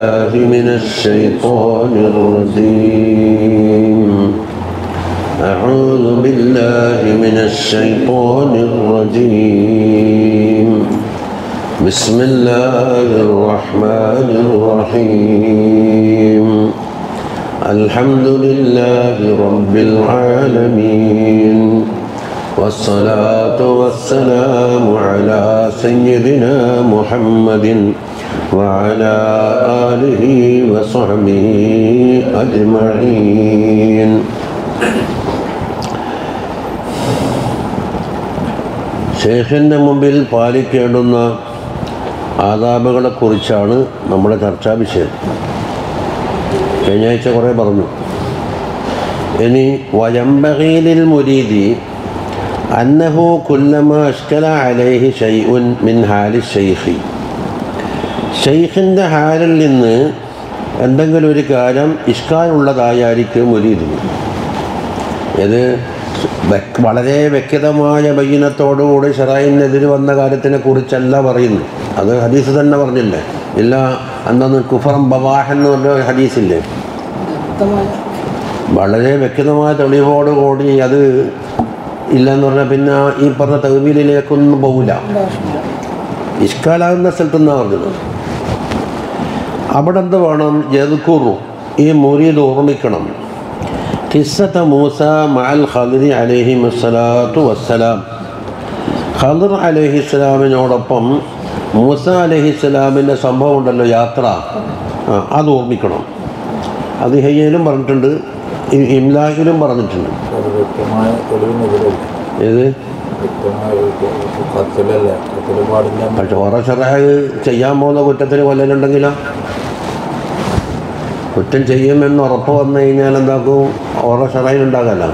الله من الشيطان الرجيم أعوذ بالله من الشيطان الرجيم بسم الله الرحمن الرحيم الحمد لله رب العالمين والصلاة والسلام على سيدنا محمد وعلى آله وصحبه أجمعين ഷേഖിൻ്റെ മുമ്പിൽ പാലിക്കേണ്ടുന്ന ആദാബുകളെക്കുറിച്ചാണ് നമ്മുടെ ചർച്ചാ വിഷയം കഴിഞ്ഞ ആഴ്ച കുറേ പറഞ്ഞു ഇനി വയംബകീലിൽ മുരീദി അന്നഹു കുല്ലമ അഷ്കല അലൈഹി ഷൈഉൻ മിൻ ഹാലി ഷെയ്ഖി ഷെയ്ഖിൻ്റെ ഹാലിൽ നിന്ന് എന്തെങ്കിലും ഒരു കാര്യം ഇഷ്കാനുള്ളതായിരിക്കും മുരീദിന് ഇത് വ്യക്- വളരെ വ്യക്തമായ ബയ്യനത്തോടുകൂടി ഷറായിനെതിരെ വന്ന കാര്യത്തിനെ കുറിച്ചല്ല പറയുന്നു അത് ഹദീസ് തന്നെ പറഞ്ഞില്ലേ ഇല്ല അന്നൊന്ന് കുഫറം ബവാഹ് എന്ന് പറഞ്ഞ ഒരു ഹദീസില്ലേ വളരെ വ്യക്തമായ തെളിവോടുകൂടി അത് ഇല്ലെന്ന് പറഞ്ഞാൽ പിന്നെ ഈ പറഞ്ഞ തൗബീലിലേക്കൊന്നും പോകില്ല ഇഷ്കാലാകുന്ന സ്ഥലത്തുനിന്നാണ് പറഞ്ഞത് അവിടെ എന്ത് വേണം ജതുക്കുറു ഈ മുരീദ് ഓർമ്മിക്കണം കിസ്സത്ത മൂസ മഅൽ ഖദരി അലൈഹി വസ്സലാത്തു വസ്സലാം ഖദർ അലൈഹി സ്വലാമിനോടൊപ്പം മൂസ അലൈഹി സ്വലാമിൻ്റെ സംഭവം ഉണ്ടല്ലോ യാത്ര ആ, അത് ഓർമ്മിക്കണം അത് ഹയ്യയിലും പറഞ്ഞിട്ടുണ്ട് ഇ- ഇംലാഹിലും പറഞ്ഞിട്ടുണ്ട് അത് വ്യക്തമായ തെളിവിനെതിരല്ല ഏത് വ്യക്തമായ ഒരു കത്തിലല്ല കത്തിൽ പാടില്ല പക്ഷെ ഓരോ ഷറാഹ് ചെയ്യാൻ പോകുന്ന കുറ്റത്തിന് കൊല്ലലുണ്ടെങ്കിലോ കുറ്റം ചെയ്യുമെന്ന് ഉറപ്പ് വന്നു കഴിഞ്ഞാൽ എന്താക്കും ഓരോ ഷറായിൽ ഉണ്ടാകാലോ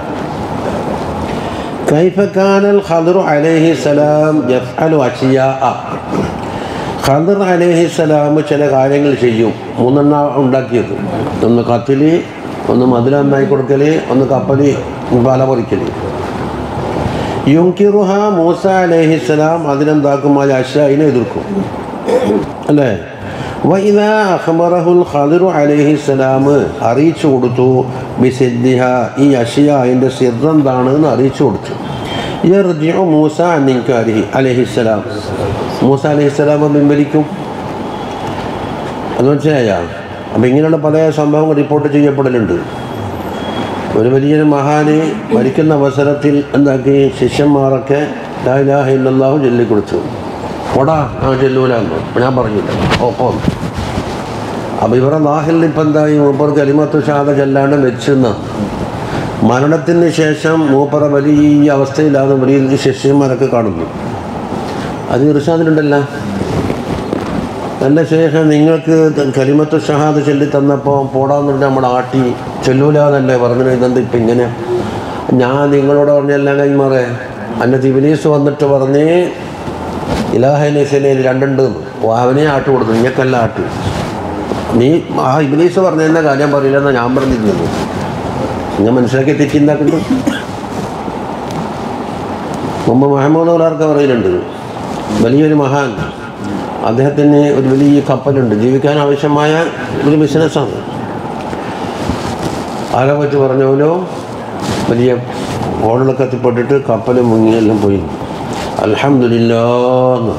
കൈഫക്കാനൽ ഖദർ അലൈഹി സലാം യഫ്അലു അഷിയാ ഖദർ അലൈഹി സലാം ചില കാര്യങ്ങൾ ചെയ്യും മൂന്നെണ്ണ ഉണ്ടാക്കിയത് ഒന്ന് കത്തില് ഒന്ന് മധുര നന്നായി കൊടുക്കൽ ഒന്ന് കപ്പല് പാല പറിക്കൽ യുങ്കിറുഹ മൂസ അലൈഹിസ്സലാം അതിനെന്താക്കും ആ അഷായിനെ എതിർക്കും അല്ലേ വൈദ അഹ്മറഹുൽ ഖദിറു അലൈഹിസ്സലാം അറിയിച്ചു കൊടുത്തു ബിസിദ്ദിഹ ഈ അഷിയ അതിൻ്റെ സിദ്ധ എന്താണെന്ന് അറിയിച്ചു കൊടുത്തു യർജിഉ മൂസ അന്നിൻകാരിഹി അലൈഹിസ്സലാം മൂസ അലൈഹിസ്സലാം പിൻവലിക്കും അത് മനസ്സിലായ അപ്പം ഇങ്ങനെയുള്ള പല സംഭവങ്ങൾ റിപ്പോർട്ട് ചെയ്യപ്പെടലുണ്ട് ഒരു വലിയൊരു മഹാന് മരിക്കുന്ന അവസരത്തിൽ എന്താക്കി ശിഷ്യന്മാരൊക്കെ ലായിലാഹ ഇല്ലാഹു ചൊല്ലിക്കൊടുത്തു ഓടാ ആ ചെല്ലൂലെന്ന് ഞാൻ പറഞ്ഞില്ല ഒപ്പം അപ്പം ഇവരെ നാഹിൽ ഇപ്പം എന്തായി മൂപ്പർ കലിമത്ത് ഷാദ ചെല്ലാണ്ട് വെച്ചെന്ന് മരണത്തിന് ശേഷം മൂപ്പറ വലിയ അവസ്ഥയിലാണ് വലിയ ശിഷ്യന്മാരൊക്കെ കാണുന്നു അത് ഇർഷാദിലുണ്ടല്ലോ നല്ല ശേഷം നിങ്ങൾക്ക് കലിമത്ത് ഷഹാദ് ചൊല്ലി തന്നപ്പോൾ പോടാന്നുണ്ട് നമ്മൾ ആട്ടി ചൊല്ലൂല എന്നല്ലേ പറഞ്ഞത് ഇതെന്ത് ഇപ്പം ഇങ്ങനെ ഞാൻ നിങ്ങളോട് പറഞ്ഞെല്ലാം കൈമാറേ അന്നെ തിബിലീസ് വന്നിട്ട് പറഞ്ഞ് ഇലാഹനീസിനെ രണ്ടുണ്ട് ഓ അവനെ ആട്ട് കൊടുത്തു നിങ്ങൾക്കല്ല ആട്ട് നീ ആ ഇബിലീസ് പറഞ്ഞതിൻ്റെ കാര്യം പറയില്ലെന്നാണ് ഞാൻ പറഞ്ഞിരുന്നത് ഞാൻ മനസ്സിലാക്കി തെറ്റിണ്ടാക്കുന്നു മുമ്പ് മുഹമ്മദ് ഉലാർക്ക് പറയുന്നുണ്ട് വലിയൊരു മഹാൻ അദ്ദേഹത്തിന് ഒരു വലിയ കപ്പലുണ്ട് ജീവിക്കാൻ ആവശ്യമായ ഒരു ബിസിനസ്സാണ് ആരെ പറ്റി പറഞ്ഞോലോ വലിയ ഓടലൊക്കെ എത്തിപ്പെട്ടിട്ട് കപ്പൽ മുങ്ങിയെല്ലാം പോയി അൽഹംദുലില്ലാന്ന്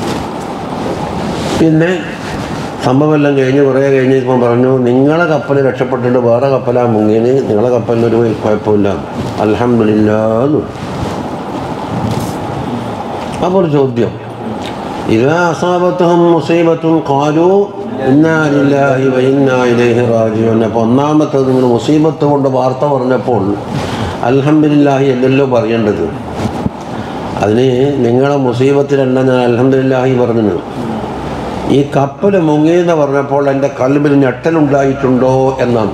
പിന്നെ സംഭവമെല്ലാം കഴിഞ്ഞ് കുറേ കഴിഞ്ഞ് ഇപ്പം പറഞ്ഞു നിങ്ങളെ കപ്പൽ രക്ഷപ്പെട്ടിട്ട് വേറെ കപ്പലാ മുങ്ങിയന് നിങ്ങളെ കപ്പലിനൊരു കുഴപ്പമില്ല അൽഹംദുലില്ലാന്ന് അപ്പോൾ ഒരു ചോദ്യം ഇതാ അസാബത്തും മുസീബത്തും കാലു ഇന്നാലില്ലാഹി വൈന്നായിലേഹി റാജിയോൻ അപ്പോൾ ഒന്നാമത്തത് നിങ്ങൾ മുസീബത്ത് കൊണ്ട് വാർത്ത പറഞ്ഞപ്പോൾ അൽഹംദുലില്ലാഹി എന്നല്ലോ പറയേണ്ടത് അതിന് നിങ്ങളെ മുസീബത്തിലല്ല ഞാൻ അൽഹംദുലില്ലാഹി പറഞ്ഞത് ഈ കപ്പൽ മുങ്ങിയെന്ന് പറഞ്ഞപ്പോൾ എൻ്റെ കൽബിൽ ഞെട്ടലുണ്ടായിട്ടുണ്ടോ എന്നാണ്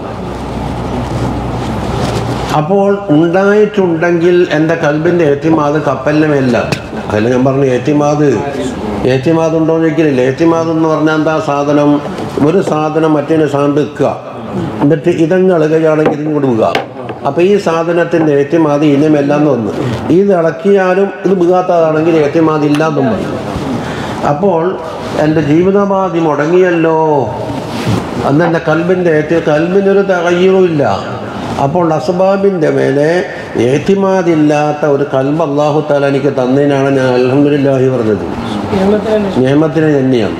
അപ്പോൾ ഉണ്ടായിട്ടുണ്ടെങ്കിൽ എൻ്റെ കൽബിൻ്റെ ഏറ്റിമാത് കപ്പലിന് മേലില്ല അതിൽ ഞാൻ പറഞ്ഞു ഏറ്റിമാത് ഏറ്റിമാത് ഉണ്ടോ എന്ന് ചോദിക്കുന്നില്ല ഏറ്റിമാത് എന്ന് പറഞ്ഞാൽ എന്താ സാധനം ഒരു സാധനം മറ്റേ സാധനം വെക്കുക എന്നിട്ട് ഇതങ്ങ് ഇളകുകയാണെങ്കിൽ ഇതും കൊടുക്കുക അപ്പോൾ ഈ സാധനത്തിൻ്റെ ഏറ്റിമാതി ഇനമെല്ലാം വന്ന് ഇത് ഇളക്കിയാലും ഇത് വീകാത്തതാണെങ്കിൽ ഏറ്റിമാതി ഇല്ലാന്നും പറയും അപ്പോൾ എൻ്റെ ജീവിതപാതി മുടങ്ങിയല്ലോ അന്ന് എൻ്റെ കൽബിൻ്റെ ഏറ്റ് കൽബിനൊരു തകയ്യറും ഇല്ല അപ്പോൾ അസബാബിൻ്റെ മേലെ ഏത്തിമാതില്ലാത്ത ഒരു കൽബ് അള്ളാഹു താല എനിക്ക് തന്നതിനാണ് ഞാൻ അലഹമുല്ലാഹി പറഞ്ഞത് നിയമത്തിന് തന്നെയാണ്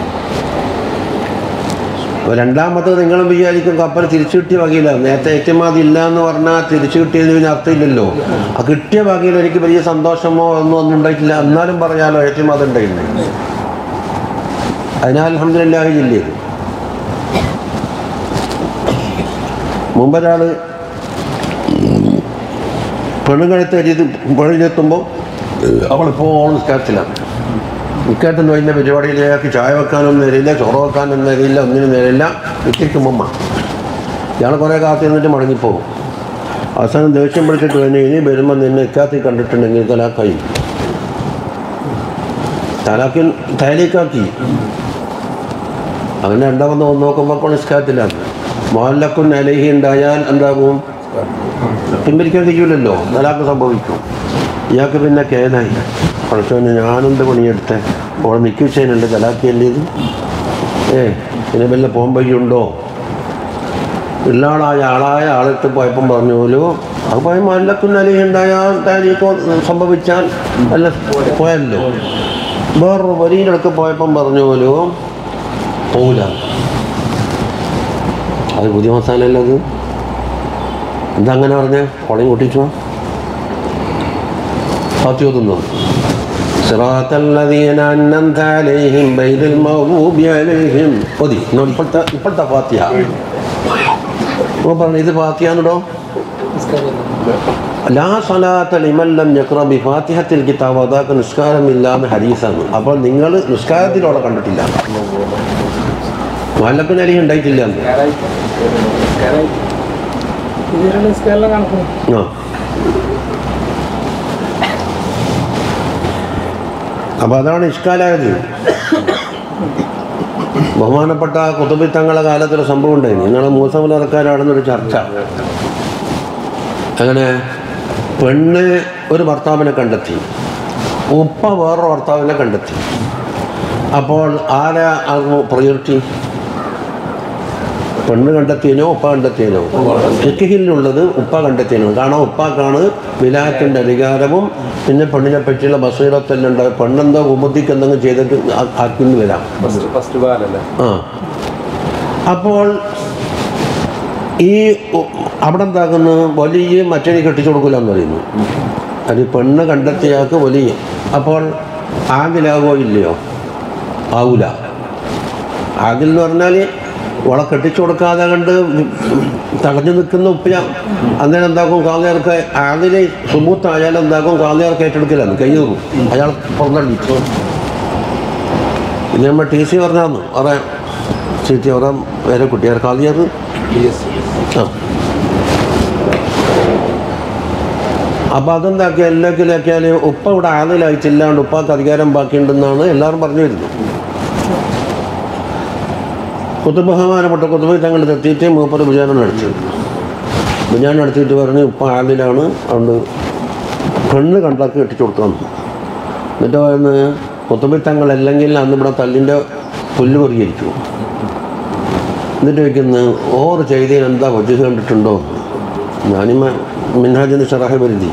അപ്പോൾ രണ്ടാമത്തത് നിങ്ങളും വിചാരിക്കും കപ്പൽ തിരിച്ചു കിട്ടിയ വകയില്ല നേരത്തെ ഏറ്റുമാതി ഇല്ല എന്ന് പറഞ്ഞാൽ തിരിച്ചു കിട്ടിയതിന് പിന്നെ അർത്ഥമില്ലല്ലോ ആ കിട്ടിയ വകയിൽ എനിക്ക് വലിയ സന്തോഷമോ ഒന്നും ഒന്നും ഉണ്ടായിട്ടില്ല എന്നാലും പറയാലോ ഏറ്റുമാതി ഉണ്ടായിരുന്നു അതിനാൽ അലഹമില്ലാഹി ജില്ലയിൽ മുമ്പൊരാൾ പെണ്ണുകഴുത്ത് എഴുതി പെണ്ണിലെത്തുമ്പോൾ അവളിപ്പോൾ നിസ്കാരത്തിലാണ് നിൽക്കാത്തൊന്നും അതിൻ്റെ പരിപാടിയിലേക്ക് ചായ വെക്കാനൊന്നും നേരില്ല ചോറ് വെക്കാനൊന്നും നേരില്ല ഒന്നിനും നേരില്ല ഇട്ടിരിക്കുമ്പം ഇയാൾ കുറേ കാത്തു നിന്നിട്ട് മടങ്ങിപ്പോകും അവസാനം ദേഷ്യം പിടിച്ചിട്ട് തന്നെ ഇനി വരുമ്പോൾ നിന്നെ ഇക്കാത്തി കണ്ടിട്ടുണ്ടെങ്കിൽ തലാക്കായി തലാക്കി തലയിക്കാക്കി അങ്ങനെ രണ്ടാമത് വന്ന് നോക്കുമ്പോൾ നിസ്കാരത്തിലാണ് മോഹല്ലക്കും അലഹി ഉണ്ടായാൽ എന്താകും പിൻവലിക്കാൻ കഴിയൂലല്ലോ തലാക്ക് സംഭവിക്കും ഇയാൾക്ക് പിന്നെ കേനായി പഠിച്ചവന് ഞാനെന്ത് പണിയെടുത്തെ ഓളെ നിൽക്കിച്ചതിനുണ്ട് തലാക്കിയല്ലേ ഇത് ഏ പിന്നെ വല്ല പോംവഴിയുണ്ടോ ഉള്ളാളായ ആളായ ആളെടുത്ത് പോയപ്പം പറഞ്ഞു പോലും അത് പോയ മല്ലക്കും അലഹി ഉണ്ടായാൽ താരീഖോ സംഭവിച്ചാൽ അല്ല പോയല്ലോ വേറൊരു വരിയുടെ അടുത്ത് പോയപ്പം പറഞ്ഞു പോലും പോവില്ല അത് പുതിയ മസാലല്ലോ അത് എന്താ അങ്ങനെ പറഞ്ഞേ കൊളയും കൂട്ടിച്ചു ഫാത്തി ഓതുന്നു صراط الذين أنعمت عليهم غير المغضوب عليهم ഓതി ഇന്നോ ഇപ്പോഴത്തെ ഇപ്പോഴത്തെ ഫാത്തിഹ ഓ പറഞ്ഞു ഇത് ഫാത്തിഹാന്നിടോ ലാ സലാത്ത ലിമല്ലം യക്ര ബി ഫാത്തിഹത്തിൽ കിതാബ് അതാക്ക് നിസ്കാരമില്ലാന്ന് ഹരീസാണ് അപ്പോൾ നിങ്ങൾ നിസ്കാരത്തിലൂടെ കണ്ടിട്ടില്ല മല്ലപ്പിന് അരി ഉണ്ടായിട്ടില്ല എന്ന്. ഇതിലുള്ള നിസ്കാരം കണക്കും ആ അപ്പോൾ അതാണ് ഇഷ്കാലായത് ബഹുമാനപ്പെട്ട കുത്തുബി തങ്ങളുടെ കാലത്തൊരു സംഭവം ഉണ്ടായിരുന്നു ഇന്നാണ് മൂസമുലർക്കാരാണെന്നൊരു ചർച്ച അങ്ങനെ പെണ്ണ് ഒരു ഭർത്താവിനെ കണ്ടെത്തി ഉപ്പ വേറൊരു ഭർത്താവിനെ കണ്ടെത്തി അപ്പോൾ ആരാ പ്രയോറിറ്റി പെണ്ണ് കണ്ടെത്തിയനോ ഉപ്പ കണ്ടെത്തിയനോ ഫിഖിലുള്ളത് ഉപ്പ കണ്ടെത്തിയനോ കാരണം ഉപ്പാക്കാണ് വിലായത്തിൻ്റെ അധികാരവും പിന്നെ പെണ്ണിനെ പറ്റിയുള്ള ബസീറത്തെല്ലാം ഉണ്ട് പെണ്ണെന്തോ ഉപബുദ്ധിക്ക് എന്തെങ്കിലും ചെയ്തിട്ട് ആ- ആക്കിന്ന് വരാം ഫസ്റ്റ് ഫസ്റ്റ് ബാലല്ലേ ആ അപ്പോൾ ഈ ഉ- അവിടെ എന്താക്കുന്നു വലിയ മറ്റേ കെട്ടിച്ചു കൊടുക്കില്ല എന്ന് പറയുന്നു അത് പെണ്ണ് കണ്ടെത്തിയാൾക്ക് വലിയ അപ്പോൾ ആകിലാകോ ഇല്ലയോ ആവൂല ആകിൽ എന്ന് പറഞ്ഞാൽ ഓളെ കെട്ടിച്ചു കൊടുക്കാതെ കണ്ട് തടഞ്ഞു നിൽക്കുന്ന ഉപ്പിയ അന്നേരം എന്താക്കും കാളിയാർക്ക് ആദിലെ സുബൂത്തായാൽ എന്താക്കും കാളിയാർക്ക് ഏറ്റെടുക്കില്ലെന്ന് കയ്യൂറും അയാൾ പുറന്തള്ളിച്ചു ഇത് നമ്മൾ ടി സി പറഞ്ഞാന്ന് പറയാം ചീറ്റി പറയാം വേറെ കുട്ടിയാർ കാളിയാർ പി എസ് ആ അപ്പോൾ അതെന്താക്കിയ എല്ലാക്കിലാക്കിയാൽ ഉപ്പ ഇവിടെ ആദിലായിട്ടില്ലാണ്ട് ഉപ്പാക്ക് അധികാരം ബാക്കിയുണ്ടെന്നാണ് എല്ലാവരും പറഞ്ഞു വരുന്നത് കുത്തുബഹമാനപ്പെട്ട കുത്തുബ തങ്ങൾ എത്തിയിട്ട് മൂപ്പർ വിചാരണ നടത്തി വിചാരണ നടത്തിയിട്ട് പറഞ്ഞ് ഉപ്പ ആദിലാണ് അതുകൊണ്ട് പെണ്ണ് കണ്ടാക്കി കെട്ടിച്ചു കൊടുക്കണം എന്നിട്ട് പറയുന്നത് കുത്തുബി തങ്ങൾ അല്ലെങ്കിൽ അന്ന് ഇവിടെ തല്ലിൻ്റെ പുല്ല് പരിഹരിക്കും എന്നിട്ട് വയ്ക്കുന്നത് ഓറ് ചെയ്തതിന് എന്താ വജു കണ്ടിട്ടുണ്ടോ ഞാനിമ മിൻഹാജിന് ഷറാഹ് പരിധി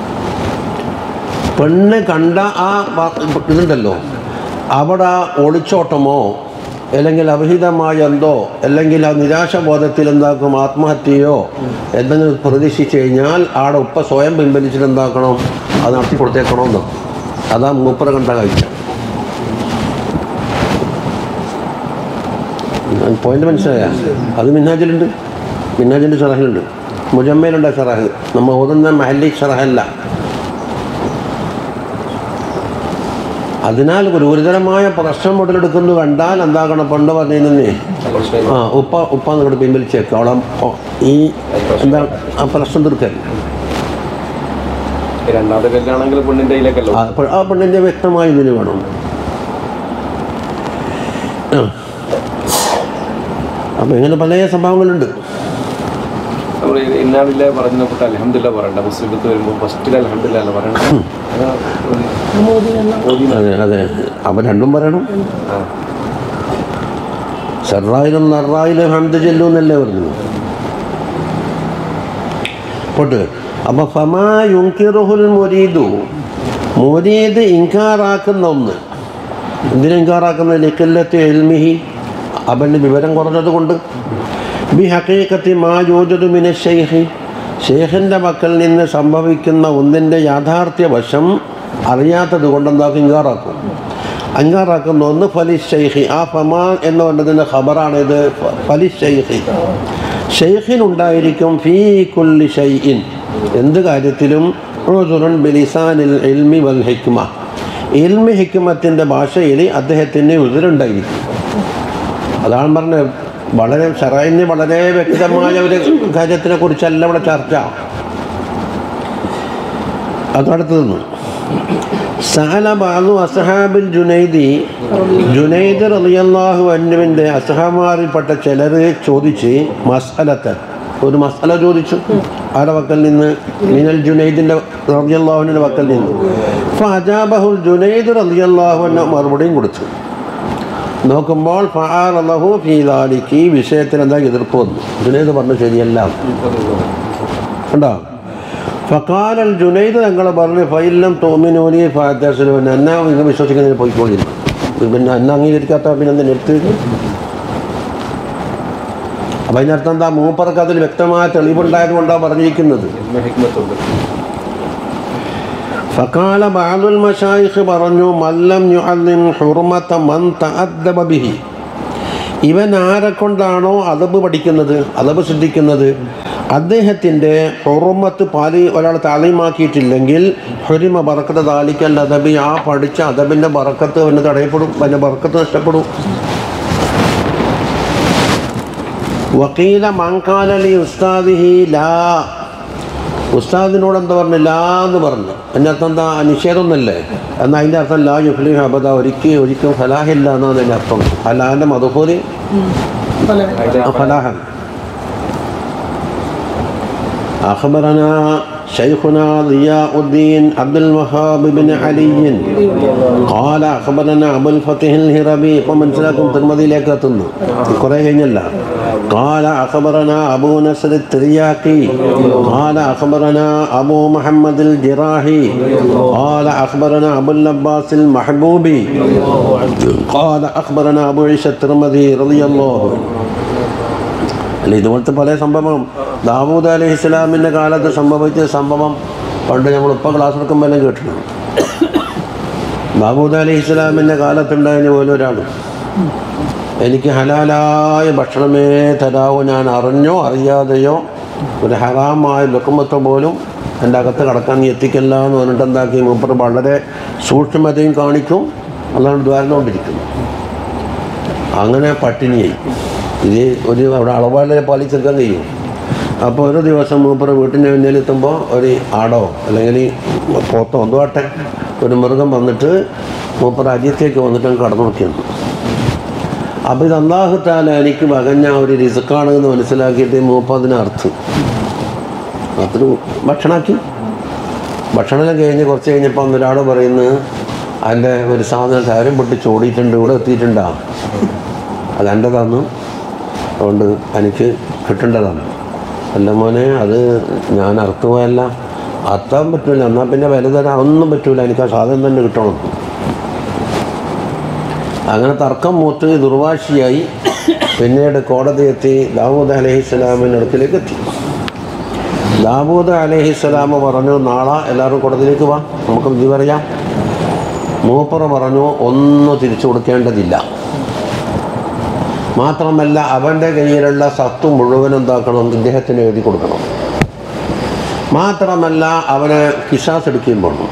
പെണ്ണ് കണ്ട ആ വ- ഇതുണ്ടല്ലോ അവിടെ ഒളിച്ചോട്ടമോ അല്ലെങ്കിൽ അവിഹിതമായ എന്തോ അല്ലെങ്കിൽ ആ നിരാശബോധത്തിൽ എന്താക്കും ആത്മഹത്യയോ എന്തെങ്കിലും പ്രതീക്ഷിച്ച് കഴിഞ്ഞാൽ ആടെ ഉപ്പ സ്വയം പിൻവലിച്ചിട്ട് എന്താക്കണം അത് നടത്തി കൊടുത്തേക്കണമെന്നോ അതാ മൂപ്പര കണ്ട കാഴ്ച പോയിന്റ് മനസ്സിലായ അത് മിന്നാജിലുണ്ട് മിന്നാജിൻ്റെ ഷറഹിലുണ്ട് മുജമ്മയിലുണ്ട് ഷറഹ് നമ്മൾ ഓതുന്ന മഹല്ലി ഷറഹല്ല അതിനാൽ ഒരു ഗുരുതരമായ പ്രശ്നം മുതലെടുക്കുന്നു കണ്ടാൽ എന്താകണം പണ്ട് പറഞ്ഞേ ആ ഉപ്പ ഉപ്പ നിങ്ങളുടെ പിൻവലിച്ചേക്ക് അവിടെ ഓ- ഈ എന്താ ആ പ്രശ്നം തീർക്കൽ രണ്ടാമത്തെ കല്യാണെങ്കിൽ പെണ്ണിന്റെ കയ്യിലേക്കല്ലോ ആ പെ- ആ പെണ്ണിൻ്റെ വ്യക്തമായ ഇതിന് വേണം ആ. അപ്പം ഇങ്ങനെ പല സംഭവങ്ങളുണ്ട് നമ്മൾ ഇന്നാളില്ല പറഞ്ഞപ്പോട്ട് അലഹമില്ല പറയണ്ട മുസ്ലിമത്ത് വരുമ്പോൾ ഫസ്റ്റിൽ അലഹമില്ല അല്ല പറയണ്ട മോദിനെല്ലാം അതെ അതെ അപ്പം രണ്ടും പറയണം ആ. സെറായിലും നറായിലും ഹംദ് ചെല്ലു എന്നല്ലേ പറഞ്ഞു പോട്ട് അപ്പൊ ഫമാ യുങ്കിറുഹുൽ മുരീദു മുരീദ് ഇൻകാറാക്കുന്ന ഒന്ന് എന്തിനാ ഇൻകാറാക്കുന്ന ലിക്കല്ലത്തെ എൽമിഹി അവന് വിവരം കുറഞ്ഞത് കൊണ്ട് ബി ഹക്കീക്കത്തി മാ യോജതു മിന ഷെയ്ഖി ഷെയ്ഖിൻ്റെ മക്കൾ നിന്ന് സംഭവിക്കുന്ന ഒന്നിൻ്റെ യാഥാർത്ഥ്യ വശം അറിയാത്തത് കൊണ്ട് എന്താക്കും ഇൻകാറാക്കും അങ്കാറാക്കുന്ന ഒന്ന് ഫലിസ് ഷെയ്ഖി ആ ഫമാ എന്ന് പറഞ്ഞതിൻ്റെ ഖബറാണിത് ഫലിസ് ഷെയ്ഖി ഷെയ്ഖിനുണ്ടായിരിക്കും ഫീ കുല്ലി ഷൈഇൻ എന്ത് കാര്യത്തിലും ഉഴുതുറുൻ ബിലിസാനിൽ ഇൽമി വൽ ഹിക്മ ഇൽമി ഹിക്മത്തിൻ്റെ ഭാഷയിൽ അദ്ദേഹത്തിന് ഉതിരുണ്ടായിരിക്കും അതാണ് പറഞ്ഞത് വളരെ ഷറൈന് വളരെ വ്യക്തമായ ഒരു കാര്യത്തിനെ കുറിച്ചല്ല ഇവിടെ ചർച്ച അതടുത്ത് നിന്നു സഹല ബാലു അസഹാബിൽ ജുനൈദി ജുനൈദ് റളിയല്ലാഹു അന്നുവിൻ്റെ അസഹമാരിൽപ്പെട്ട ചിലർ ചോദിച്ച് മസലത്തെ ഒരു മസല ചോദിച്ചു ആരുടെ വക്കൽ നിന്ന് മിനൽ ജുനൈദിൻ്റെ റളിയല്ലാഹുവിൻ്റെ വക്കൽ നിന്ന് ഫജാബഹുൽ ജുനൈദ് റളിയല്ലാഹു അന്നു മറുപടിയും കൊടുത്തു നോക്കുമ്പോൾ ഫാറലഹു ഫീലാലിക്ക് ഈ വിഷയത്തിന് എന്താ എതിർപ്പ് വന്നു ജുനൈദ് പറഞ്ഞു ശരിയല്ല കണ്ടോ ഫക്കാലൽ ജുനൈദ് ഞങ്ങൾ പറഞ്ഞു ഫൈലം തോമിനൂലി ഫാത്തസുലുവിന് എന്നാ നിങ്ങൾ വിശ്വസിക്കുന്നതിന് പോയിക്കൊള്ളില്ല പിന്നെ എന്നെ അംഗീകരിക്കാത്ത പിന്നെ എന്തിനാ എടുത്ത് അപ്പം അതിനർത്ഥം എന്താ മൂപ്പർക്ക് അതിൽ വ്യക്തമായ തെളിവുണ്ടായത് കൊണ്ടാണ് പറഞ്ഞിരിക്കുന്നത് എൽമ ഹിക്മത്തുണ്ട് ഫക്കാല ബാദുൽ മഷായിഖ് പറഞ്ഞു മല്ലം യുഅല്ലിം ഹുർമത മൻ തഅദ്ദബ ബിഹി ഇവൻ ആരെ കൊണ്ടാണോ അതബ് പഠിക്കുന്നത് അതബ് ശ്രദ്ധിക്കുന്നത് അദ്ദേഹത്തിൻ്റെ ഹുറുമത്ത് പാലി ഒരാൾ താലീമാക്കിയിട്ടില്ലെങ്കിൽ ഹുരിമ ബറക്കത്ത് താലിക്കൽ അദബി ആ പഠിച്ച അദബിൻ്റെ ബറക്കത്ത് അവന് തടയപ്പെടും അവൻ്റെ ബറക്കത്ത് നഷ്ടപ്പെടും വക്കീല മങ്കാലലി ഉസ്താദിഹി ലാ ഉസ്താദിനോട് എന്താ പറഞ്ഞു ലാ എന്ന് പറഞ്ഞു എൻ്റെ അർത്ഥം എന്താ നിഷേധമൊന്നുമല്ലേ എന്നാൽ അതിൻ്റെ അർത്ഥം ലാ യുഫ്ലി അബദ ഒരിക്കലും ഒരിക്കലും ഫലാഹില്ല എന്നാണ് അതിൻ്റെ അർത്ഥം ഫലാഹിൻ്റെ മധുഹൂരി فلاحا أخبرنا شيخنا ضياء الدين عبد الوهاب بن علي قال أخبرنا أبو الفتح الهربي ومن سلاكم ترمذي لك تنو قرأي കഴിഞ്ഞല്ല قال أخبرنا أبو نصر الترياقي قال أخبرنا أبو محمد الجراحي قال أخبرنا أبو اللباس المحبوبي قال أخبرنا أبو عيسى الترمذي رضي الله عنه അല്ല ഇതുപോലത്തെ പല സംഭവം ദാവൂദ് അലൈഹി ഇസ്ലാമിൻ്റെ കാലത്ത് സംഭവിച്ച സംഭവം പണ്ട് നമ്മൾ ഇപ്പോൾ ക്ലാസ് എടുക്കുമ്പോൾ എല്ലാം കേട്ടിട്ടുണ്ട് ദാവൂദ് അലൈഹി ഇസ്ലാമിൻ്റെ കാലത്തുണ്ടായതിന് പോലും ഒരാൾ എനിക്ക് ഹലാലായ ഭക്ഷണമേ തരാവൂ ഞാൻ അറിഞ്ഞോ അറിയാതെയോ ഒരു ഹറാമായ ലുക്കുമത്തെ പോലും എൻ്റെ അകത്ത് കടക്കാൻ നീ എത്തിക്കല്ല എന്ന് പറഞ്ഞിട്ട് എന്താക്കി മൂപ്പർ വളരെ സൂക്ഷ്മതയും കാണിക്കും അതാണ് ദ്വാരനോണ്ടിരിക്കുന്നു അങ്ങനെ പട്ടിണിയായി ഇത് ഒരു അവിടെ അളവാലെ പാലിച്ചെടുക്കാൻ കഴിയും അപ്പോൾ ഒരു ദിവസം മൂപ്പർ വീട്ടിൻ്റെ മുന്നിലെത്തുമ്പോൾ ഒരു ആടോ അല്ലെങ്കിൽ പോത്തോ എന്തോ ആട്ടെ ഒരു മൃഗം വന്നിട്ട് മൂപ്പർ അജിയത്തേക്ക് വന്നിട്ട് അങ്ങ് കടന്നു നോക്കിയാണ് അപ്പോൾ ഇത് അള്ളാഹുത്താല എനിക്ക് വകഞ്ഞ ഒരു റിസുക്കാണ് എന്ന് മനസ്സിലാക്കിയിട്ട് മൂപ്പ അതിന് അർത്ഥം അത്ര ഭക്ഷണമാക്കി ഭക്ഷണം കഴിഞ്ഞ് കുറച്ച് കഴിഞ്ഞപ്പോൾ അന്ന് ഒരാൾ പറയുന്നു അതിൻ്റെ ഒരു സാധനം കാര്യം പൊട്ടിച്ച് ഓടിയിട്ടുണ്ട് ഇവിടെ എത്തിയിട്ടുണ്ടാ അത് എൻ്റെ തന്നു അതുകൊണ്ട് എനിക്ക് കിട്ടേണ്ടതാണ് അല്ല മോനെ അത് ഞാൻ അർത്ഥമല്ല അർത്ഥം പറ്റൂല എന്നാൽ പിന്നെ വില തരാൻ ഒന്നും പറ്റൂല എനിക്ക് ആ സാധനം തന്നെ കിട്ടണം അങ്ങനെ തർക്കം മൂത്ത് ദുർവാശിയായി പിന്നീട് കോടതി എത്തി ദാവൂദ് അലഹിസ്സലാമിൻ്റെ അടുക്കിലേക്ക് എത്തി ദാവൂദ് അലഹിസ്സലാം പറഞ്ഞു നാളെ എല്ലാവരും കോടതിയിലേക്ക് വാ നമുക്ക് വിധി പറയാം മൂപ്പറ പറഞ്ഞു ഒന്നും തിരിച്ചു കൊടുക്കേണ്ടതില്ല മാത്രമല്ല അവൻ്റെ കയ്യിലുള്ള സത്ത് മുഴുവൻ എന്താക്കണം ഇദ്ദേഹത്തിന് എഴുതി കൊടുക്കണം മാത്രമല്ല അവന് കിസാസ് എടുക്കുകയും വേണം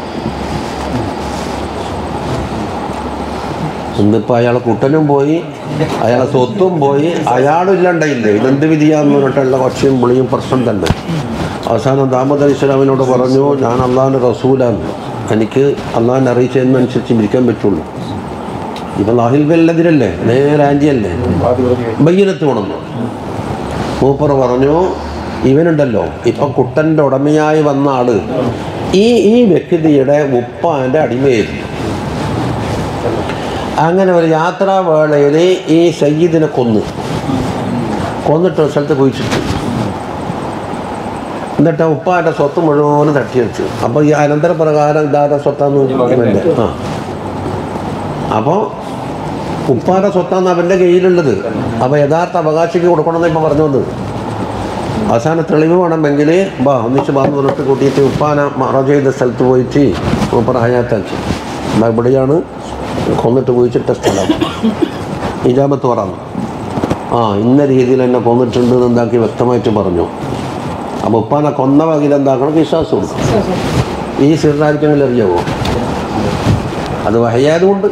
ഇന്നിപ്പോൾ അയാളെ കുട്ടനും പോയി അയാളെ സ്വത്തും പോയി അയാളില്ലാണ്ടായില്ലേ ഇതെന്ത് വിധിയാന്ന് പറഞ്ഞിട്ടുള്ള കുറച്ചും പുളിയും പ്രശ്നം തന്നെ അവസാനം ദാമോദർ ഇസ്ലാമിനോട് പറഞ്ഞു ഞാൻ അള്ളാഹിൻ്റെ റസൂലാണ് എനിക്ക് അള്ളാഹിനെ അറിയിച്ചതിനനുസരിച്ച് ഇരിക്കാൻ പറ്റുള്ളൂ ഇപ്പം ലാഹിൽ ബെല്ലതിരല്ലേ നേരെ ആൻറ്റിയല്ലേ ബയ്യനത്ത് കൊണന്നു മൂപ്പർ പറഞ്ഞു ഇവനുണ്ടല്ലോ ഇപ്പം കുട്ടൻ്റെ ഉടമയായി വന്ന ആള് ഈ ഈ വ്യക്തിയുടെ ഉപ്പാൻ്റെ അടിമയായിരുന്നു അങ്ങനെ ഒരു യാത്രാ വേളയിൽ ഈ സയ്യിദിനെ കൊന്നു കൊന്നിട്ട് ഒരു സ്ഥലത്ത് കുഴിച്ചിട്ടു എന്നിട്ട് ഉപ്പാൻ്റെ സ്വത്ത് മുഴുവൻ തട്ടിയെടുത്തു അപ്പോൾ ഈ അനന്തരപ്രകാരം ഇതാരുടെ സ്വത്താന്ന് ഇവൻ്റെ ആ അപ്പോൾ ഉപ്പാൻ്റെ സ്വത്താണ് അവൻ്റെ കയ്യിലുള്ളത് അപ്പോൾ യഥാർത്ഥ അവകാശിക്ക് കൊടുക്കണമെന്ന് ഇപ്പം പറഞ്ഞു വന്നത് അവസാന തെളിവ് വേണമെങ്കിൽ ബാ ഒന്നിച്ച് ബാന്ന് പറഞ്ഞിട്ട് കൂട്ടിയിട്ട് ഉപ്പാന മറ ചെയ്ത സ്ഥലത്ത് പോയിട്ട് മൂപ്പർ ഹയാത്താക്കി എന്നാ ഇവിടെയാണ് കൊന്നിട്ട് കുഴിച്ചിട്ട സ്ഥലം ഇജാബത്ത് പറഞ്ഞു ആ ഇന്ന രീതിയിൽ എന്നെ കൊന്നിട്ടുണ്ട് എന്ന് എന്താക്കി വ്യക്തമായിട്ട് പറഞ്ഞു അപ്പോൾ ഉപ്പാനെ കൊന്ന വകയിൽ എന്താക്കണം വിശ്വാസം കൊടുക്കും ഈ സിറാർക്കെങ്കിലും അറിയാവോ അത് വഹയായതുകൊണ്ട്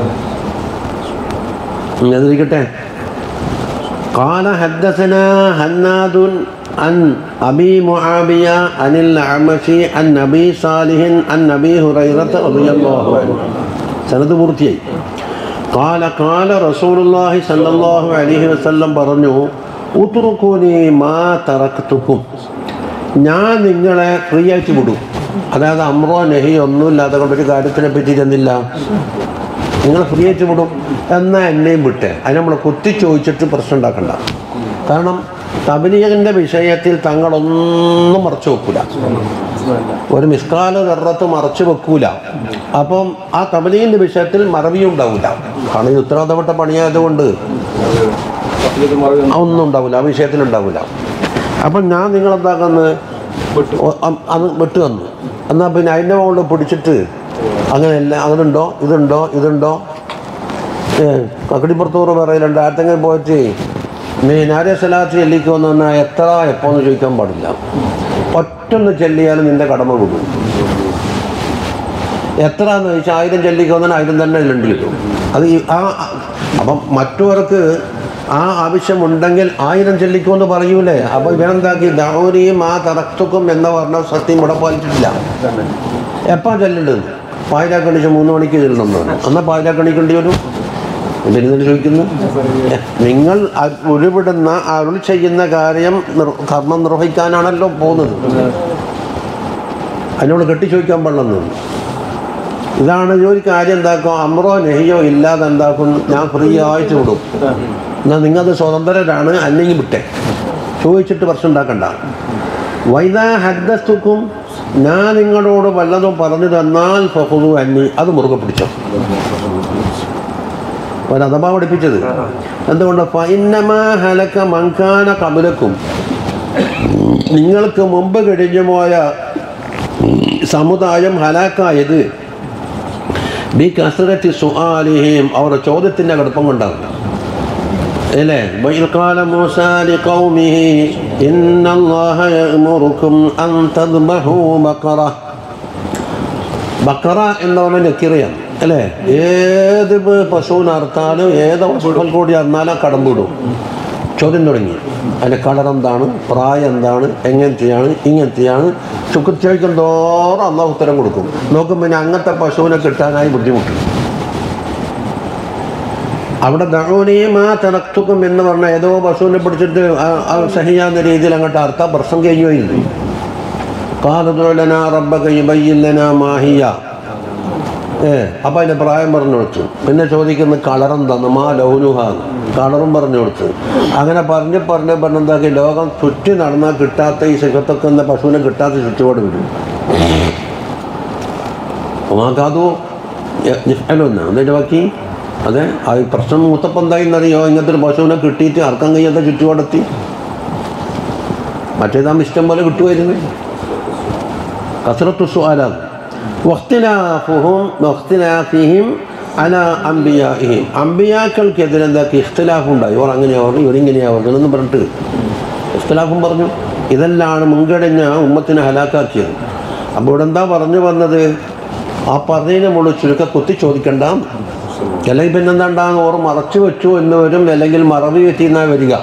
അതിരിക്കട്ടെ قال حدثنا هناد عن أبي معاوية عن الأعمش عن أبي صالح عن أبي هريرة رضي الله عنه سند പൂർത്തിയായി قال قال رسول الله صلى الله عليه وسلم പറഞ്ഞു ഉത്തുറുക്കൂനി മാ തറക്കത്തുക്കും ഞാൻ നിങ്ങളെ ഫ്രീ ആയിട്ട് വിടും അതായത് അമ്രോ നെഹി ഒന്നുമില്ലാതെ കൊണ്ടൊരു കാര്യത്തിനെ പറ്റി ചെന്നില്ല നിങ്ങൾ ഫ്രീ ആയിട്ട് വിടും എന്നാൽ എന്നെയും വിട്ടെ അതിന് നമ്മൾ കുത്തി ചോദിച്ചിട്ട് പ്രശ്നം ഉണ്ടാക്കണ്ട കാരണം തബലീഗിൻ്റെ വിഷയത്തിൽ തങ്ങളൊന്നും മറച്ചു വെക്കൂല ഒരു മിസ്കാല ദർറത്ത് മറച്ചു വെക്കൂല അപ്പം ആ തബലീഗിൻ്റെ വിഷയത്തിൽ മറവിയും ഉണ്ടാവില്ല കാരണം ഇത് ഉത്തരവാദപ്പെട്ട പണിയായതുകൊണ്ട് തസ്ലീത്ത് മറവി ആ ഒന്നും ഉണ്ടാവില്ല ആ വിഷയത്തിൽ ഉണ്ടാവില്ല അപ്പം ഞാൻ നിങ്ങളെന്താക്കുന്നത് അത് വിട്ടു തന്നു എന്നാൽ പിന്നെ അതിൻ്റെ മുകളിൽ പിടിച്ചിട്ട് അങ്ങനെ എല്ലാം അതുണ്ടോ ഇതുണ്ടോ ഇതുണ്ടോ ഏ കക്കടിപ്പുറത്തൂറ് പറയലുണ്ട് ആർക്കെങ്കിലും പോയിട്ട് നീ നാര്യ സലാത്ത് ചെല്ലിക്കുമെന്ന് പറഞ്ഞാൽ എത്ര എപ്പോന്ന് ചോദിക്കാൻ പാടില്ല ഒറ്റൊന്ന് ചെല്ലിയാലും നിന്റെ കടമ വിടും എത്ര എന്ന് ചോദിച്ചാൽ ആയിരം ചെല്ലിക്കുമെന്നാൽ ആയിരം തന്നെ അതിലുണ്ട് കിട്ടും അത് ഈ ആ അപ്പം മറ്റവർക്ക് ആ ആവശ്യമുണ്ടെങ്കിൽ ആയിരം ചെല്ലിക്കുമെന്ന് പറയൂലേ അപ്പോൾ ഇവനെന്താക്കി ദൗരിയും ആ തറക്തുക്കും എന്ന് പറഞ്ഞ സത്യം ഇവിടെ പാലിച്ചിട്ടില്ല എപ്പോൾ ചെല്ലേണ്ടത് പാതിരാക്കണിച്ച് മൂന്ന് മണിക്ക് ചെല്ലണമെന്ന് എന്നാൽ പാതിരാക്കണിക്കേണ്ടി വരും എന്തിനു ചോദിക്കുന്നു നിങ്ങൾ അ- ഉരുവിടുന്ന അരുൾ ചെയ്യുന്ന കാര്യം നിർ- കർമ്മം നിർവഹിക്കാനാണല്ലോ പോകുന്നത് അതിനോട് കെട്ടി ചോദിക്കാൻ പാടില്ലെന്ന് ഇതാണ് ഈ ഒരു കാര്യം എന്താക്കും അമ്രോ നെഹിയോ ഇല്ലാതെ എന്താക്കും ഞാൻ ഫ്രീ ആയിട്ട് വിടും എന്നാൽ നിങ്ങളത് സ്വതന്ത്രരാണ് അല്ലെങ്കിൽ വിട്ടെ ചോദിച്ചിട്ട് പ്രശ്നം ഉണ്ടാക്കണ്ട വൈദാ ഹദ്ദസ്തുക്കും ഞാൻ നിങ്ങളോട് വല്ലതും പറഞ്ഞു തന്നാൽ ഫഹുദു അന്നി അത് മുറുകെ പിടിച്ചോ ഒരഥമാ പഠിപ്പിച്ചത് എന്തുകൊണ്ട് ഫൈന്നമാ ഹലക്ക മങ്കാന കബലക്കും നിങ്ങൾക്ക് മുമ്പ് കഴിഞ്ഞു പോയ സമുദായം ഹലാക്കായത് ബി കസരത്തി സുആലിഹിം അവരുടെ ചോദ്യത്തിൻ്റെ കടുപ്പം കൊണ്ടാണ് അല്ലേ വൈൽ ഖാല മൂസ ലിഖൗമിഹി ഇന്നല്ലാഹ യഅ്മുറുക്കും അൻ തദ്ബഹു ബഖറ ബക്കറ എന്ന് പറഞ്ഞ നക്കിറയാണ് അല്ലേ ഏത് പ- പശുവിനെ അറുത്താലും ഏത് പശുക്കൾ കൂടി അറുന്നാലും കടമ്പിടും ചോദ്യം തുടങ്ങി അതിൻ്റെ കളർ എന്താണ് പ്രായം എന്താണ് എങ്ങനത്തെയാണ് ഇങ്ങനത്തെയാണ് ചുക്ക് ചോദിക്കും തോറും അന്നാ ഉത്തരം കൊടുക്കും നോക്കും പിന്നെ അങ്ങനത്തെ പശുവിനെ കിട്ടാനായി ബുദ്ധിമുട്ട് അവിടെ ദഹോനിയും ആ തിറക്തുക്കും എന്ന് പറഞ്ഞ ഏതോ പശുവിനെ പിടിച്ചിട്ട് ആ- ആ സഹിയാന്ന രീതിയിൽ അങ്ങോട്ട് അർത്ഥം പ്രശ്നം കഴിയുകയില്ല കാതലന റബ്ബക യുബയ്യില്ലന മാഹിയ ഏ അപ്പം അതിൻ്റെ പ്രായം പറഞ്ഞു കൊടുത്തു പിന്നെ ചോദിക്കുന്ന കളറും തന്നു മാ ലൗനുഹ കളറും പറഞ്ഞു കൊടുത്തു അങ്ങനെ പറഞ്ഞ് പറഞ്ഞ് പറഞ്ഞെന്താക്കി ലോകം ചുറ്റി നടന്നാൽ കിട്ടാത്ത ഈ സിഹത്തൊക്കെ എന്ന പശുവിനെ കിട്ടാത്ത ചുറ്റുപാട് വരും മാക്കാതു നിഫലൊന്ന എന്നിട്ട് ബാക്കി അതെ ആ ഈ പ്രശ്നം മൂത്തപ്പം എന്തായിന്നറിയോ ഇങ്ങനത്തെ ഒരു പശുവിനെ കിട്ടിയിട്ട് ആർക്കാൻ കഴിയാത്ത ചുറ്റുപാടെത്തി മറ്റേതാകുമ്പോൾ ഇഷ്ടം പോലെ കിട്ടുമായിരുന്നു കസറത്തു സുആലാണ് വഖ്തിലാഫുഹും വഖ്തിലാഫിഹിം അല അംബിയാഹിം അംബിയാക്കൾക്കെതിരെ എന്താക്കി ഇഖ്തിലാഫ് ഉണ്ടായി ഇവർ അങ്ങനെയാ പറഞ്ഞു ഇവരിങ്ങനെയാ പറഞ്ഞു എന്ന് പറഞ്ഞിട്ട് ഇഖ്തിലാഫും പറഞ്ഞു ഇതെല്ലാം മുൻകഴിഞ്ഞ ഉമ്മത്തിനെ ഹലാക്കാക്കിയത് അപ്പോൾ ഇവിടെ എന്താ പറഞ്ഞു വന്നത് ആ പറഞ്ഞതിനെ മുകളിൽ ചുരുക്ക കുത്തി ചോദിക്കണ്ട അല്ലെങ്കിൽ പിന്നെന്താണ്ടാന്ന് ഓർ മറച്ചു വെച്ചു എന്ന് വരും അല്ലെങ്കിൽ മറവി വെറ്റിന്നാ വരിക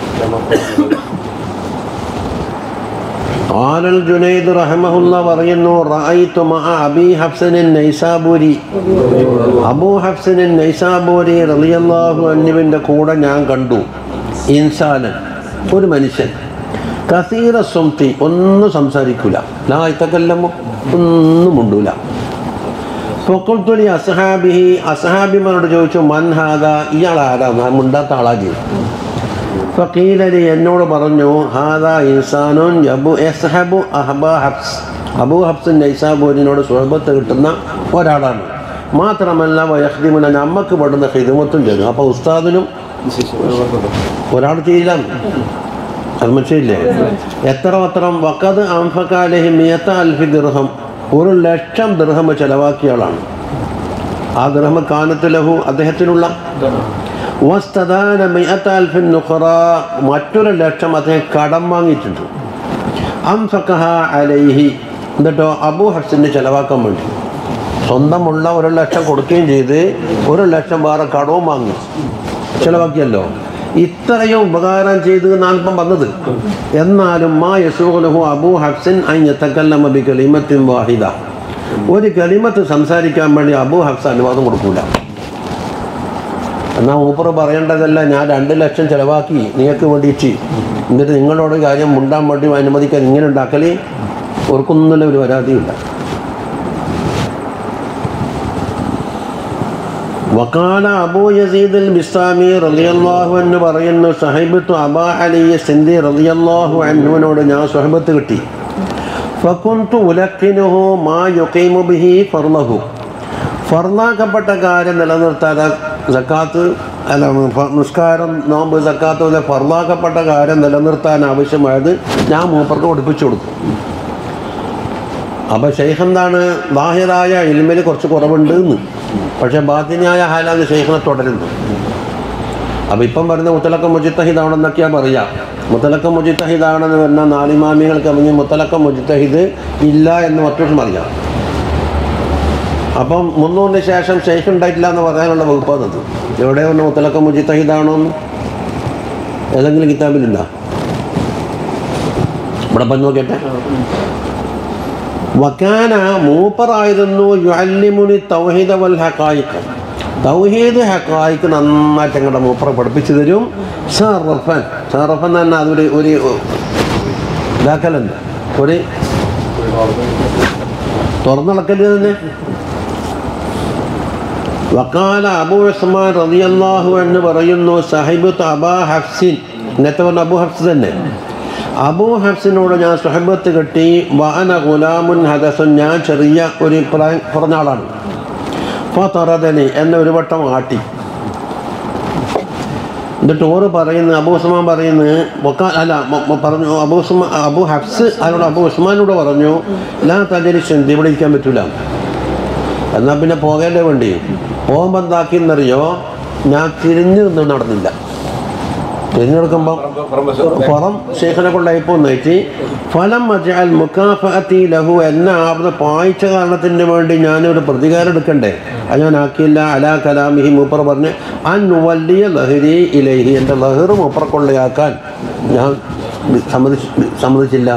قال الجنيد رحمه الله പറയുന്നു رأيت مع أبي حفص النيسابوري അബൂ ഹഫ്സിൻ നൈസാബൂരി റളിയല്ലാഹു അന്നുവിൻ്റെ കൂടെ ഞാൻ കണ്ടു ഇൻസാനൻ ഒരു മനുഷ്യൻ കസീറ സുംതി ഒന്നും സംസാരിക്കൂല ലാ ഇത്തക്കല്ലമോ ഒന്നും മുണ്ടൂല ഫൊക്കുൽത്തുലി അസഹാബിഹി അസഹാബിമാരോട് ചോദിച്ചു മൻ ഹാദ ഇയാൾ ആരാ ഞാൻ മുണ്ടാത്ത ആളാ ചെയ്തു ഫക്കീലലി എന്നോട് പറഞ്ഞു ഹാദ ഇൻസാനുൻ യബു എസ്ഹബു അഹബ ഹബ്സ് അബു ഹബ്സിൻ നൈസാബൂരിനോട് സുഹബത്ത് കിട്ടുന്ന ഒരാളാണ് മാത്രമല്ല വയഹ്ദിമുന നമ്മക്ക് പെടുന്ന ഹിദമത്തും ചെയ്തു അപ്പോൾ ഉസ്താദിനും ഒരാൾ ചെയ്യില്ല അത് മനസ്സിലില്ലേ എത്ര പത്രം വക്കത് അംഫക്കാലഹി മിയത്ത അൽഫി ദിർഹം ഒരു ലക്ഷം ദിർഹം ചെലവാക്കിയ ആളാണ് ആ ദിർഹം കാനത്ത് ലഹു അദ്ദേഹത്തിനുള്ള വസ്തദാന മിയത്ത അൽഫിൻ നുഖറ മറ്റൊരു ലക്ഷം അദ്ദേഹം കടം വാങ്ങിയിട്ടുണ്ട് അംഫക്കഹ അലൈഹി എന്നിട്ടോ അബു ഹഫ്സിന് ചെലവാക്കാൻ വേണ്ടി സ്വന്തമുള്ള ഒരു ലക്ഷം കൊടുക്കുകയും ചെയ്ത് ഒരു ലക്ഷം വേറെ കടവും വാങ്ങി ചിലവാക്കിയല്ലോ ഇത്രയും ഉപകാരം ചെയ്ത് നാൽപ്പം വന്നത് എന്നാലും മാ യസൂഹുലഹു അബു ഹഫ്സിൻ അയ്യത്തക്കല്ലമ ബി കലിമത്തിൻ വാഹിദ ഒരു കലിമത്ത് സംസാരിക്കാൻ വേണ്ടി അബു ഹഫ്സ് അനുവാദം കൊടുക്കൂല എന്നാൽ മൂപ്പർ പറയേണ്ടതല്ല ഞാൻ രണ്ട് ലക്ഷം ചിലവാക്കി നിങ്ങൾക്ക് വേണ്ടിയിട്ട് എന്നിട്ട് നിങ്ങളോട് കാര്യം മുണ്ടാൻ വേണ്ടി അനുമതിക്കാൻ ഇങ്ങനെ ഉണ്ടാക്കല് ഓർക്കൊന്നുമില്ല ഒരു പരാതിയില്ല വക്കാല അബൂ യസീദ് അൽ ബിസ്താമി റളിയല്ലാഹു എന്ന് പറയുന്നു സഹൈബത്തു അബാ അലി സിന്ദി റളിയല്ലാഹു അൻഹുവിനോട് ഞാൻ സുഹബത്ത് കിട്ടി ഫക്കുന്തു ഉലക്കിനുഹു മാ യുഖീമു ബിഹി ഫർലഹു ഫർലാക്കപ്പെട്ട കാര്യം നിലനിർത്താൻ സക്കാത്ത് അല്ല ഫ- നിസ്കാരം നോമ്പ് സക്കാത്ത് പോലെ ഫർലാക്കപ്പെട്ട കാര്യം നിലനിർത്താൻ ആവശ്യമായത് ഞാൻ മൂപ്പർക്ക് പഠിപ്പിച്ചു കൊടുത്തു അപ്പോൾ ഷെയ്ഖ് എന്താണ് ബാഹിറായ ഇൽമിൽ കുറച്ച് കുറവുണ്ട് എന്ന് പക്ഷേ ബാത്തിനായ ഹാലാന്ന് ഷെയ്ഖിനെ തുടരുന്നു അപ്പോൾ ഇപ്പം പറയുന്ന മുത്തലക്ക മുജിത്തഹിദാണെന്നൊക്കെയാണ് പറയുക മുത്തലക്ക മുജിത്തഹിദാണെന്ന് പറഞ്ഞാൽ നാലിമാമികൾ കവിഞ്ഞ് മുത്തലക്ക മുജിത്തഹിദ് ഇല്ല എന്ന് മറ്റൊരു അറിയാം അപ്പം മുന്നൂറിന് ശേഷം ഷെയ്ഖ് ഉണ്ടായിട്ടില്ല എന്ന് പറയാനുള്ള വകുപ്പാണ് അത് എവിടെ പറഞ്ഞ മുത്തലക്ക മുജിത്തഹിദാണോ എന്ന് ഏതെങ്കിലും കിതാബിലുണ്ടോ ഇവിടെ പറഞ്ഞു നോക്കിയട്ടെ വക്കാന മൂപ്പറായിരുന്നു യുഅല്ലിമുനി തൗഹീദ വൽ ഹഖായിഖ് തൗഹീദ് ഹഖായിഖ് നന്നായിട്ട് ഞങ്ങളുടെ മൂപ്പറെ പഠിപ്പിച്ചു തരും ഷറഫൻ ഷറഫൻ തന്നെ അതൊരു ഒരു ഇതാക്കലുണ്ട് ഒരു തുറന്നിളക്കല് തന്നെ വക്കാല അബു ഉസ്മാൻ റളിയല്ലാഹു എന്ന് പറയുന്നു സാഹിബത്ത് അബാ ഹഫ്സിൻ ഇന്നത്തെ പറഞ്ഞ അബു ഹഫ്സ് തന്നെ അബൂ ഹഫ്സിനോട് ഞാൻ സുഹബത്ത് കെട്ടി വാന ഗുലാമുൻ ഹദസുൻ ഞാൻ ചെറിയ ഒരു പ്രായം കുറഞ്ഞ ആളാണ് ഫറദനി എന്നെ ഒരു വട്ടം ആട്ടി എന്നിട്ട് ഓറ് പറയുന്നു അബൂ ഉസ്മാൻ പറയുന്നു വക്കാ- അല്ല മ- മ- പറഞ്ഞു അബൂ ഉസ്മാൻ അബൂ ഹഫ്സ് അതിനോട് അബൂ ഉസ്മാനോട് പറഞ്ഞു ലാ തജരി ചിന്തി ഇവിടെ ഇരിക്കാൻ പറ്റൂല എന്നാൽ പിന്നെ പോകേണ്ടേ വേണ്ടി പോകുമ്പോൾ എന്താക്കിയെന്നറിയോ ഞാൻ തിരിഞ്ഞു നിന്ന് നടന്നില്ല തിരിഞ്ഞെടുക്കുമ്പോൾ പുറം ഷെയ്ഖിനെ കൊണ്ടായിപ്പോ നയിച്ച് ഫലം മജാൽ മുക്കാഫി ലഹു എന്നെ ആവുന്ന പായിച്ച കാരണത്തിന് വേണ്ടി ഞാനൊരു പ്രതികാരം എടുക്കണ്ടേ അത് ഞാൻ ആക്കിയില്ല അലാ കലാമിഹി മൂപ്പർ പറഞ്ഞ് അൻ വലിയ ലഹരി ഇലഹി എൻ്റെ ലഹറ് മൂപ്പർ കൊള്ളയാക്കാൻ ഞാൻ സമ്മതിച്ച് സമ്മതിച്ചില്ല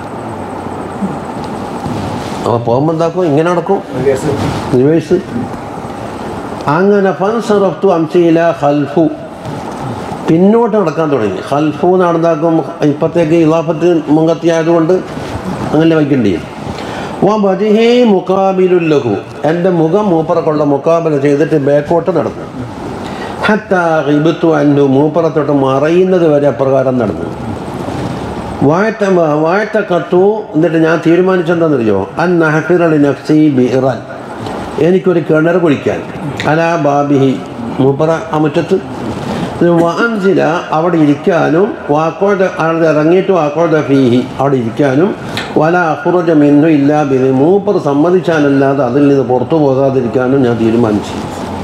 അപ്പോൾ പോകുമ്പോൾ എന്താക്കും ഇങ്ങനെ നടക്കും റിവേഴ്സ് അങ്ങനെ ഫൻസറഫ്തു അംശയില ഹൽഫു പിന്നോട്ട് നടക്കാൻ തുടങ്ങി ഹൽഫു നടന്നാക്കും ഇപ്പത്തേക്ക് ഇലാഫത്ത് മുഖത്തിയായതുകൊണ്ട് അങ്ങനെ വയ്ക്കേണ്ടി വാ ബജിഹേ മുക്കാബിലുല്ലഹു എൻ്റെ മുഖം മൂപ്പറക്കുള്ള മുക്കാബില ചെയ്തിട്ട് ബാക്കോട്ട് നടന്നു ഹത്താ ഹിബത്തു അന്നു മൂപ്പറത്തോട്ട് മറയുന്നത് വരെ അപ്രകാരം നടന്നു വായത്ത വായത്ത കത്തു എന്നിട്ട് ഞാൻ തീരുമാനിച്ചെന്താണെന്നറിയോ അൻ നഹഫിറലി നഫ്സി ബിറാൻ എനിക്കൊരു കിണർ കുഴിക്കാൻ അലാ ബാബിഹി മൂപ്പറ ആ മുറ്റത്ത് വാൻസില അവിടെ ഇരിക്കാനും വാക്കോഴ അവിടെ ഇറങ്ങിയിട്ട് വാക്കോഴ ഫീഹി അവിടെ ഇരിക്കാനും വല അഹുറജ മിന്നു ഇല്ലാ ബിന് മൂപ്പർ സമ്മതിച്ചാലല്ലാതെ അതിൽ നിന്ന് പുറത്തു പോകാതിരിക്കാനും ഞാൻ തീരുമാനിച്ചു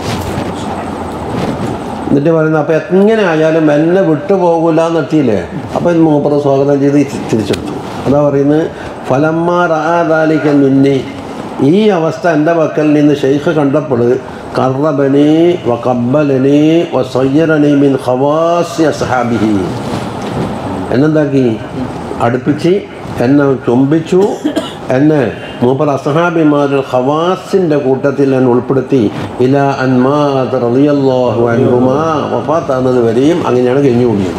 എന്നിട്ട് പറയുന്നത് അപ്പം എങ്ങനെ ആയാലും എന്നെ വിട്ടു പോകില്ല എന്നെത്തിയില്ലേ അപ്പം മൂപ്പർ സ്വാഗതം ചെയ്ത് തി- തിരിച്ചെടുത്തു അതാ പറയുന്നത് ഫലമ്മാറാദാലിക്ക മിന്നി ഈ അവസ്ഥ എൻ്റെ പക്കൽ നിന്ന് ഷെയ്ഖ് കണ്ടപ്പോൾ കറബനി വ കബ്ബലനി വ സയ്യറനി മിൻ ഖവാസി അസ്ഹാബിഹി എന്നെന്താക്കി അടുപ്പിച്ച് എന്നെ ചുംബിച്ചു എന്നെ മൂപ്പർ അസഹാബിമാരിൽ ഖവാസിൻ്റെ കൂട്ടത്തിൽ എന്നെ ഉൾപ്പെടുത്തി ഇല അൻമാത് റളിയല്ലാഹു അൻഹുമാ വഫാത്താകുന്നത് വരെയും അങ്ങനെയാണ് കഴിഞ്ഞു കൂടിയത്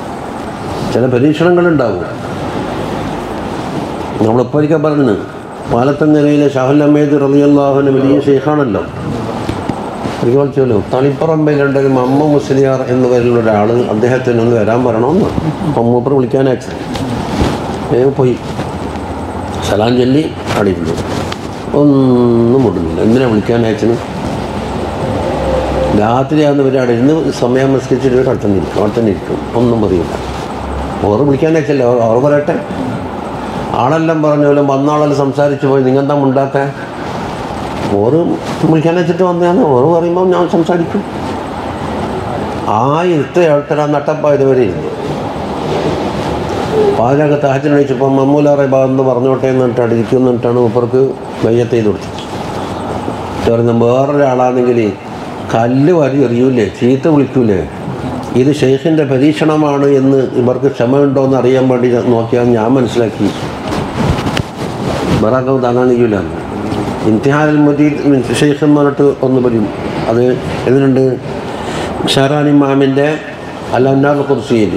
ചില പരീക്ഷണങ്ങളുണ്ടാവും നമ്മളിപ്പോൾ ഒരിക്കൽ പറഞ്ഞു പാലത്തങ്ങരയിലെ ഷാഹുൽ അമേദ് റളിയല്ലാഹുവിന് വലിയ ഷെയ്ഖാണല്ലോ ഒരിക്കൽ വിളിച്ചല്ലോ തളിപ്പറമ്പയിലുണ്ടൊരു മമ്മ മുസ്ലിയാർ എന്ന പേരിലുള്ള ഒരാൾ അദ്ദേഹത്തിന് ഒന്ന് വരാൻ പറയണമെന്ന് അപ്പം മൂപ്പർ വിളിക്കാനയച്ചു വേഗം പോയി സലാം ചൊല്ലി അവിടെ ഇരുന്നു ഒന്നും മുടുന്നില്ല എന്തിനാ വിളിക്കാനയച്ചത് രാത്രിയാകുന്ന വരെ അവിടെ ഇരുന്ന് സമയം നമസ്കരിച്ചിട്ട് അവിടെ തന്നെ ഇരിക്കും അവിടെ തന്നെ ഇരിക്കും ഒന്നും പറയില്ല ഓറ് വിളിക്കാനയച്ചല്ലേ ഓർ പറയട്ടെ ആളെല്ലാം പറഞ്ഞ പോലെ വന്നാളെല്ലാം സംസാരിച്ചു പോയി നിങ്ങെന്താ മുണ്ടാത്ത ഓറ് വിളിക്കാൻ വെച്ചിട്ട് വന്നതാണ് ഓറ് പറയുമ്പോൾ ഞാൻ സംസാരിക്കും ആ ഇരുത്ത ആൾക്കാർ നട്ടപ്പായത് വരെ ഇരുന്നു പാലൊക്കെ താഹത്തിന് കഴിച്ചപ്പോൾ മമ്മൂലാറെ ഭാഗത്ത് പറഞ്ഞോട്ടെ എന്നിട്ട് അവിടെ ഇരിക്കുന്നിട്ടാണ് മൂപ്പർക്ക് വയ്യത്ത് ചെയ്ത് കൊടുത്തത് പറയുന്ന വേറൊരാളാണെങ്കിൽ കല്ല് വാരി എറിയൂലേ ചീത്ത വിളിക്കൂലേ ഇത് ഷെയ്ഖിൻ്റെ പരീക്ഷണമാണ് എന്ന് ഇവർക്ക് ക്ഷമയുണ്ടോ എന്ന് അറിയാൻ വേണ്ടി നോക്കിയാൽ ഞാൻ മനസ്സിലാക്കി ബറാക്കം താനാണിക്കൂല ഇംതിഹാൽ മജീദ് ഷെയ്ഖ് എന്ന് പറഞ്ഞിട്ട് ഒന്ന് പറയും അത് എതിനുണ്ട് ഷാറാനി മാമിൻ്റെ അല്ലാൽ കുർസിയിൽ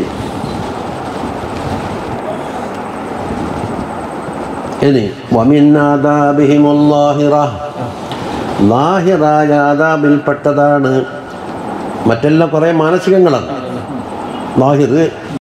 ഇനി വമിന്നാദാബിഹിമുല്ലാഹിറ ലാഹിറായ ആദാബിൽപ്പെട്ടതാണ് മറ്റെല്ലാം കുറേ മാനസികങ്ങളാണ് ലാഹിർ